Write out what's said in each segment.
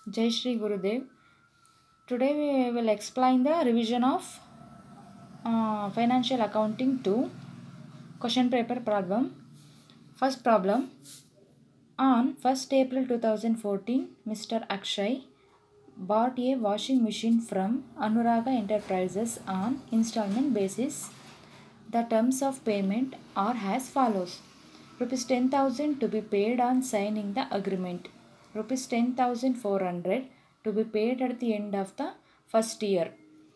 Jai Shri Gurudev. Today we will explain the revision of uh, Financial Accounting 2 question paper problem. First problem On 1st April 2014, Mr. Akshay bought a washing machine from Anuraga Enterprises on installment basis. The terms of payment are as follows rupees 10,000 to be paid on signing the agreement, rupees 10,400 to be paid at the end of the first year,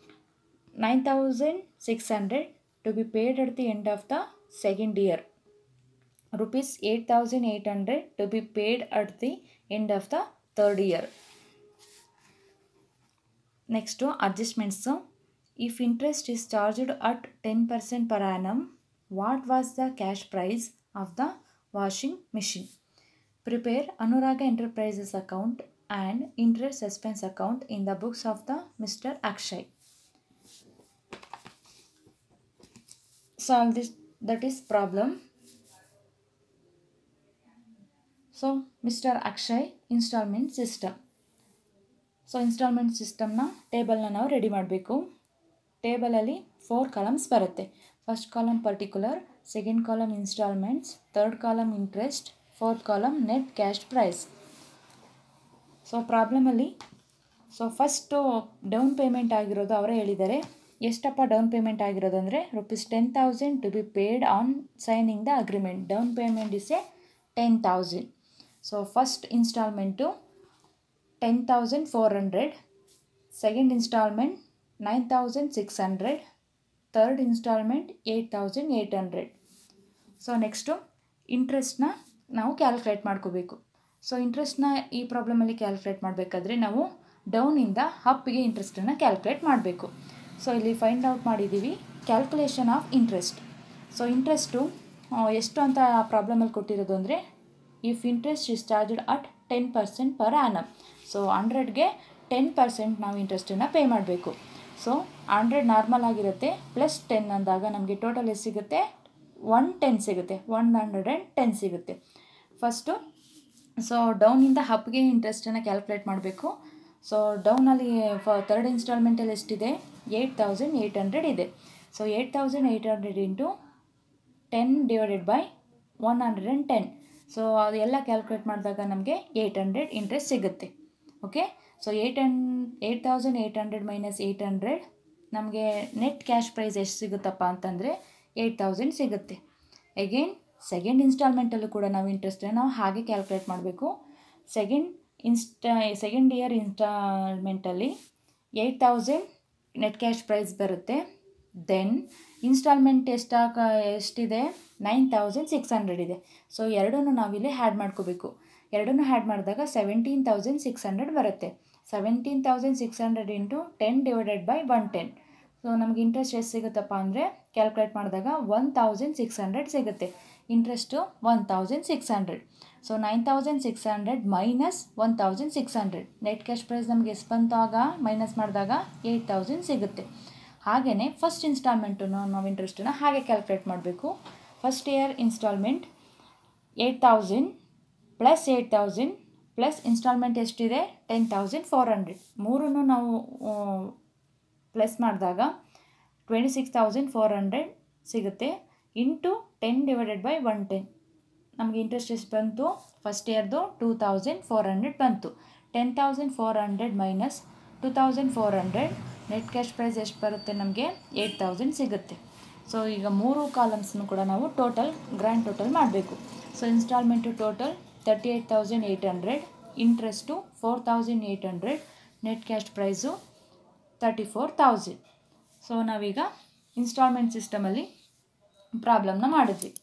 9,600 to be paid at the end of the second year, rupees 8,800 to be paid at the end of the third year. Next adjustments. If interest is charged at 10% per annum, what was the cash price of the washing machine? Prepare Anuraga Enterprises account and interest expense account in the books of the Mr. Akshay. Solve this that is problem. So Mr. Akshay installment system. So installment ಸಿಸ್ಟಮ್ನ ಟೇಬಲ್ನ ನಾವು ready ಮಾಡಬೇಕು ಟೇಬಲಲ್ಲಿ four columns ಬರುತ್ತೆ first column particular second column installments third column interest fourth column net cash price so ಪ್ರಾಬ್ಲಮಲ್ಲಿ so first down payment ಆಗಿರೋದು ಅವರೇ ಹೇಳಿದ್ದಾರೆ ಎಷ್ಟಪ್ಪ ಡೌನ್ ಪೇಮೆಂಟ್ ಆಗಿರೋದು ಅಂದರೆ rupees ten thousand to be paid on signing the agreement down payment is a ten thousand so first installment ten thousand four hundred second installment nine thousand six hundred third installment eight thousand eight hundred so next ಇಂಟ್ರೆಸ್ಟ್ನ ನಾವು calculate ಮಾಡ್ಕೋಬೇಕು so ಇಂಟ್ರೆಸ್ಟ್ನ ಈ ಪ್ರಾಬ್ಲಮಲ್ಲಿ calculate ಮಾಡಬೇಕಾದ್ರೆ ನಾವು ಡೌನಿಂದ ಅಪ್ಗೆ ಇಂಟ್ರೆಸ್ಟನ್ನು calculate ಮಾಡಬೇಕು ಸೊ ಇಲ್ಲಿ ಫೈಂಡ್ ಔಟ್ ಮಾಡಿದ್ದೀವಿ calculation of interest so interest ಎಷ್ಟು ಅಂತ ಆ ಪ್ರಾಬ್ಲಮಲ್ಲಿ ಕೊಟ್ಟಿರೋದು ಅಂದರೆ if interest is charged at ten percent per annum so ಹಂಡ್ರೆಡ್ಗೆ ಟೆನ್ ಪರ್ಸೆಂಟ್ ನಾವು ಇಂಟ್ರೆಸ್ಟನ್ನು ಪೇ ಮಾಡಬೇಕು ಸೊ ಹಂಡ್ರೆಡ್ ನಾರ್ಮಲ್ ಆಗಿರುತ್ತೆ ಪ್ಲಸ್ ಟೆನ್ ಅಂದಾಗ ನಮಗೆ ಟೋಟಲ್ ಎಷ್ಟು ಸಿಗುತ್ತೆ ಒನ್ ಟೆನ್ ಸಿಗುತ್ತೆ ಒನ್ ಹಂಡ್ರೆಡ್ ಆ್ಯಂಡ್ ಟೆನ್ ಸಿಗುತ್ತೆ ಫಸ್ಟು ಸೊ ಡೌನಿಂದ ಹಬ್ಗೆ ಇಂಟ್ರೆಸ್ಟನ್ನು ಕ್ಯಾಲ್ಕುಲೇಟ್ ಮಾಡಬೇಕು ಸೊ ಡೌನಲ್ಲಿ ಫ ತರ್ಡ್ ಇನ್ಸ್ಟಾಲ್ಮೆಂಟಲ್ಲಿ ಎಷ್ಟಿದೆ ಏಯ್ಟ್ ತೌಸಂಡ್ ಏಯ್ಟ್ ಹಂಡ್ರೆಡ್ ಇದೆ so eight thousand eight hundred into ten divided by one hundred and ten so ಅದೆಲ್ಲ ಕ್ಯಾಲ್ಕುಲೇಟ್ ಮಾಡಿದಾಗ ನಮಗೆ ಏಯ್ಟ್ ಹಂಡ್ರೆಡ್ ಇಂಟ್ರೆಸ್ಟ್ ಸಿಗುತ್ತೆ okay so eight hundred eight thousand eight hundred minus eight hundred ನಮಗೆ net cash price ಎಷ್ಟು ಸಿಗುತ್ತಪ್ಪ ಅಂತಂದರೆ eight thousand ಸಿಗುತ್ತೆ again second ಇನ್ಸ್ಟಾಲ್ಮೆಂಟಲ್ಲೂ ಕೂಡ ನಾವು ಇಂಟ್ರೆಸ್ಟನ್ನು ನಾವು ಹಾಗೆ ಕ್ಯಾಲ್ಕುಲೇಟ್ ಮಾಡಬೇಕು ಸೆಕೆಂಡ್ ಇನ್ಸ್ಟಾ ಸೆಕೆಂಡ್ ಇಯರ್ ಇನ್ಸ್ಟಾಲ್ಮೆಂಟಲ್ಲಿ eight thousand net cash price ಬರುತ್ತೆ ದೆನ್ ಇನ್ಸ್ಟಾಲ್ಮೆಂಟ್ ಎಷ್ಟಾಗ ಎಷ್ಟಿದೆ ನೈನ್ ತೌಸಂಡ್ ಸಿಕ್ಸ್ ಹಂಡ್ರೆಡ್ ಇದೆ ಸೊ ಎರಡನ್ನೂ ನಾವಿಲ್ಲಿ ಹ್ಯಾಡ್ ಮಾಡ್ಕೋಬೇಕು ಎರಡನ್ನೂ ಹ್ಯಾಡ್ ಮಾಡಿದಾಗ ಸೆವೆಂಟೀನ್ ತೌಸಂಡ್ ಸಿಕ್ಸ್ ಹಂಡ್ರೆಡ್ ಬರುತ್ತೆ seventeen thousand six hundred into ten divided by one ten so ನಮಗೆ ಇಂಟ್ರೆಸ್ಟ್ ಎಷ್ಟು ಸಿಗುತ್ತಪ್ಪ ಅಂದರೆ ಕ್ಯಾಲ್ಕುಲೇಟ್ ಮಾಡಿದಾಗ ಒನ್ ತೌಸಂಡ್ ಸಿಕ್ಸ್ ಹಂಡ್ರೆಡ್ ಸಿಗುತ್ತೆ interest one thousand six hundred so nine thousand six hundred minus one thousand six hundred net cash price ನಮಗೆ ಎಷ್ಟು ಬಂತಾಗ minus ಮಾಡಿದಾಗ ಏಯ್ಟ್ ತೌಸಂಡ್ ಸಿಗುತ್ತೆ ಹಾಗೆಯೇ ಫಸ್ಟ್ ಇನ್ಸ್ಟಾಲ್ಮೆಂಟನ್ನು ನಾವು ಇಂಟ್ರೆಸ್ಟನ್ನು ಹಾಗೆ ಕ್ಯಾಲ್ಕುಲೇಟ್ ಮಾಡಬೇಕು first year installment eight thousand plus eight thousand plus installment ಎಷ್ಟಿದೆ ಟೆನ್ ತೌಸಂಡ್ ಫೋರ್ ಹಂಡ್ರೆಡ್ ಮೂರನ್ನು ನಾವು ಪ್ಲಸ್ ಮಾಡಿದಾಗ twenty six thousand four hundred ಸಿಗುತ್ತೆ into ten divided by one ten ನಮಗೆ ಇಂಟ್ರೆಸ್ಟ್ ಎಷ್ಟು ಬಂತು ಫಸ್ಟ್ ಇಯರ್ದು ಟೂ ತೌಸಂಡ್ ಫೋರ್ ಹಂಡ್ರೆಡ್ ಬಂತು ten thousand four hundred minus two thousand four hundred net cash price ಎಷ್ಟು ಬರುತ್ತೆ ನಮಗೆ ಏಯ್ಟ್ ತೌಸಂಡ್ ಸಿಗುತ್ತೆ ಸೊ ಈಗ ಮೂರು ಕಾಲಮ್ಸ್ನು ಕೂಡ ನಾವು ಟೋಟಲ್ ಗ್ರ್ಯಾಂಡ್ ಟೋಟಲ್ ಮಾಡಬೇಕು so installment total thirty eight thousand eight hundred interest four thousand eight hundred net cash price thirty four thousand so ನಾವೀಗ ಇನ್ಸ್ಟಾಲ್ಮೆಂಟ್ ಸಿಸ್ಟಮಲ್ಲಿ ಪ್ರಾಬ್ಲಮ್ನ ಮಾಡಿದ್ವಿ